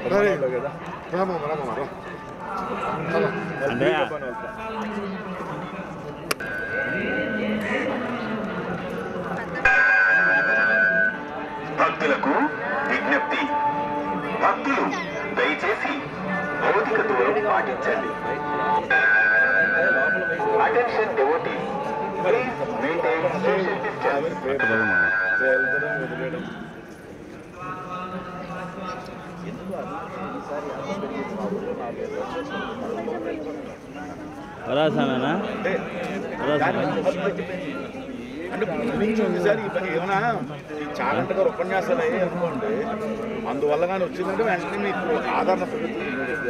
మనోళ్ళే కదా రామమ్మ రామమ్మ రా అంటే పని వెళ్తా. భక్తులకు విజ్ఞప్తి భక్తులు దయచేసి భౌతిక దూరం పాటించండి attention devotee please maintain social distance వెళ్తడం వదిలేయడం వరాసామేనా అంటే వరాసామే అంటే ముందు నుంచి ఒకసారి ఈ పని ఏమైనా ఈ చాగంట గారు ఉపన్యాసాలు అయ్యాయి అనుకోండి అందువల్ల కానీ వచ్చిందంటే వెంటనే మీకు ఆదరణ పెరుగుతుంది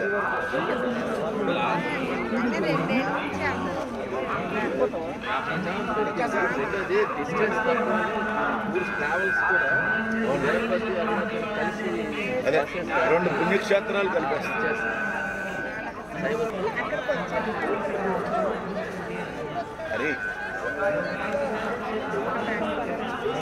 అదే రెండు పుణ్యక్షేత్రాలు కలిపేస్తాయి హరి